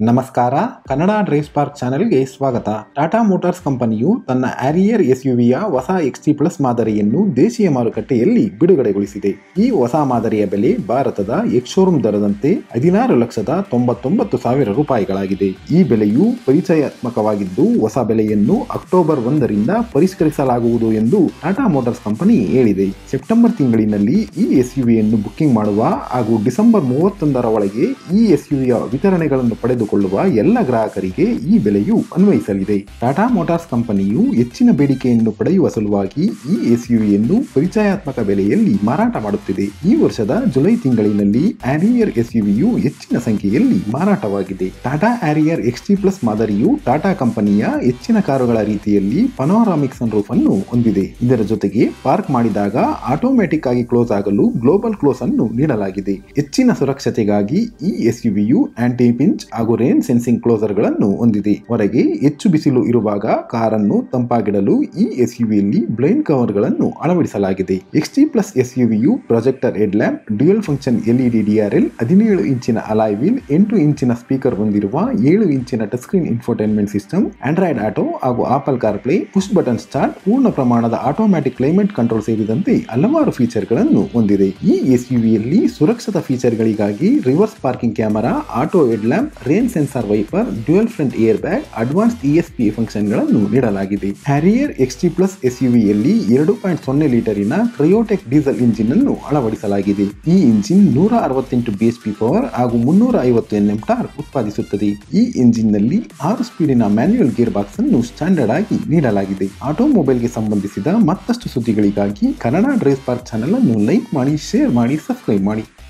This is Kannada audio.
ನಮಸ್ಕಾರ ಕನ್ನಡ ಡ್ರೈವ್ ಸ್ಪಾರ್ಕ್ ಚಾನೆಲ್ಗೆ ಸ್ವಾಗತ ಟಾಟಾ ಮೋಟಾರ್ಸ್ ಕಂಪನಿಯು ತನ್ನ ಆರಿಯರ್ ಎಸ್ಯುವಿಯ ಹೊಸ ಎಕ್ಸ್ಟಿ ಪ್ಲಸ್ ಮಾದರಿಯನ್ನು ದೇಶೀಯ ಮಾರುಕಟ್ಟೆಯಲ್ಲಿ ಬಿಡುಗಡೆಗೊಳಿಸಿದೆ ಈ ಹೊಸ ಮಾದರಿಯ ಬೆಲೆ ಭಾರತದ ಎಕ್ಸ್-ಶೋರೂಮ್ ದರದಂತೆ ಹದಿನಾರು ಲಕ್ಷದ ತೊಂಬತ್ತೊಂಬತ್ತು ಸಾವಿರ ರೂಪಾಯಿಗಳಾಗಿದೆ ಈ ಬೆಲೆಯು ಪರಿಚಯಾತ್ಮಕವಾಗಿದ್ದು ಹೊಸ ಬೆಲೆಯನ್ನು ಅಕ್ಟೋಬರ್ ಒಂದರಿಂದ ಪರಿಷ್ಕರಿಸಲಾಗುವುದು ಎಂದು ಟಾಟಾ ಮೋಟಾರ್ಸ್ ಕಂಪನಿ ಹೇಳಿದೆ ಸೆಪ್ಟೆಂಬರ್ ತಿಂಗಳಿನಲ್ಲಿ ಈ ಎಸ್ಯುವಿಯನ್ನು ಬುಕ್ಕಿಂಗ್ ಮಾಡುವ ಹಾಗೂ ಡಿಸೆಂಬರ್ ಮೂವತ್ತೊಂದರ ಒಳಗೆ ಈ ಎಸ್ಯುವಿಯ ವಿತರಣೆಗಳನ್ನು ಪಡೆದುಕೊಳ್ಳುವ ಎಲ್ಲ ಗ್ರಾಹಕರಿಗೆ ಈ ಬೆಲೆಯು ಅನ್ವಯಿಸಲಿದೆ ಟಾಟಾ ಮೋಟಾರ್ಸ್ ಕಂಪನಿಯು ಹೆಚ್ಚಿನ ಬೇಡಿಕೆಯನ್ನು ಪಡೆಯುವ ಸಲುವಾಗಿ ಈ ಎಸ್ಯುವಿಯನ್ನು ಪರಿಚಯಾತ್ಮಕ ಬೆಲೆಯಲ್ಲಿ ಮಾರಾಟ ಮಾಡುತ್ತಿದೆ ಈ ವರ್ಷದ ಜುಲೈ ತಿಂಗಳಿನಲ್ಲಿ ಆರಿಯರ್ ಎಸ್ಯುವಿಯು ಹೆಚ್ಚಿನ ಸಂಖ್ಯೆಯಲ್ಲಿ ಮಾರಾಟವಾಗಿದೆ ಟಾಟಾ ಆರಿಯರ್ ಎಕ್ಸ್ಟಿ ಪ್ಲಸ್ ಮಾದರಿಯು ಟಾಟಾ ಕಂಪನಿಯ ಹೆಚ್ಚಿನ ಕಾರುಗಳ ರೀತಿಯಲ್ಲಿ ಪನೋರಾಮಿಕ್ ಸನ್ರೂಫ್ ಅನ್ನು ಹೊಂದಿದೆ ಇದರ ಜೊತೆಗೆ ಪಾರ್ಕ್ ಮಾಡಿದಾಗ ಆಟೋಮ್ಯಾಟಿಕ್ ಆಗಿ ಕ್ಲೋಸ್ ಆಗಲು ಗ್ಲೋಬಲ್ ಕ್ಲೋಸ್ ಅನ್ನು ನೀಡಲಾಗಿದೆ ಹೆಚ್ಚಿನ ಸುರಕ್ಷತೆಗಾಗಿ ಈ ಎಸ್ಯುವಿಯು ಆಂಟಿ ಪಿಂಚ್ ಹಾಗೂ ರೇನ್ ಸೆನ್ಸಿಂಗ್ ಕ್ಲೋಸರ್ ಗಳನ್ನು ಹೊಂದಿದೆ ಹೊರಗೆ ಹೆಚ್ಚು ಬಿಸಿಲು ಇರುವಾಗ ಕಾರನ್ನು ತಂಪಾಗಿಡಲು ಈ ಎಸ್ಯುವಿಯಲ್ಲಿ ಬ್ಲೈಂಡ್ ಕವರ್ ಗಳನ್ನು ಅಳವಡಿಸಲಾಗಿದೆ ಎಕ್ಸ್ಟಿ ಪ್ಲಸ್ ಎಸ್ಯುವಿಯು projector head lamp dual function LED DRL ಹದಿನೇಳು ಇಂಚಿನ ಅಲಾಯ್ ವೀಲ್ ಎಂಟು ಇಂಚಿನ ಸ್ಪೀಕರ್ ಹೊಂದಿರುವ ಏಳು ಇಂಚಿನ touch screen infotainment system Android Auto ಹಾಗೂ Apple CarPlay push button start ಪೂರ್ಣ ಪ್ರಮಾಣದ ಆಟೋಮ್ಯಾಟಿಕ್ ಕ್ಲೈಮೇಟ್ ಕಂಟ್ರೋಲ್ ಸೇರಿದಂತೆ ಹಲವಾರು ಫೀಚರ್ಗಳನ್ನು ಹೊಂದಿದೆ ಈ ಎಸ್ಯುವಿಯಲ್ಲಿ ಸುರಕ್ಷತಾ ಫೀಚರ್ಗಳಿಗಾಗಿ reverse parking camera auto head lamp rain sensor wiper dual front air bag advance ESP ಫಂಕ್ಷನ್ಗಳನ್ನು ನೀಡಲಾಗಿದೆ ಹ್ಯಾರಿಯರ್ ಎಕ್ಸ್ಟಿ ಪ್ಲಸ್ ಎಸ್ಯುವಿಯಲ್ಲಿ ಎರಡು ಪಾಯಿಂಟ್ ಸೊನ್ನೆ ಲೀಟರಿನ ಕ್ರಯೋಟೆಕ್ ಡೀಸೆಲ್ ಇಂಜಿನ್ ಅನ್ನು ಅಳವಡಿಸಲಾಗಿದೆ ಈ ಇಂಜಿನ್ ನೂರ ಅರವತ್ತೆಂಟು ಬಿಎಸ್ಪಿ ಪವರ್ ಹಾಗೂ ಮುನ್ನೂರ ಐವತ್ತು ಎನ್ಎಂ ಟಾರ್ ಉತ್ಪಾದಿಸುತ್ತದೆ ಈ ಇಂಜಿನ್ ನಲ್ಲಿ ಆರು ಸ್ಪೀಡಿನ ಮ್ಯಾನ್ಯುಯಲ್ ಗೇರ್ ಬಾಕ್ಸ್ ಅನ್ನು ಸ್ಟ್ಯಾಂಡರ್ಡ್ ಆಗಿ ನೀಡಲಾಗಿದೆ ಆಟೋಮೊಬೈಲ್ಗೆ ಸಂಬಂಧಿಸಿದ ಮತ್ತಷ್ಟು ಸುದ್ದಿಗಳಿಗಾಗಿ ಕನ್ನಡ ಡ್ರೈವ್ ಪಾರ್ಕ್ ಚಾನೆಲ್ ಅನ್ನು ಲೈಕ್ ಮಾಡಿ ಶೇರ್ ಮಾಡಿ ಸಬ್ಸ್ಕ್ರೈಬ್ ಮಾಡಿ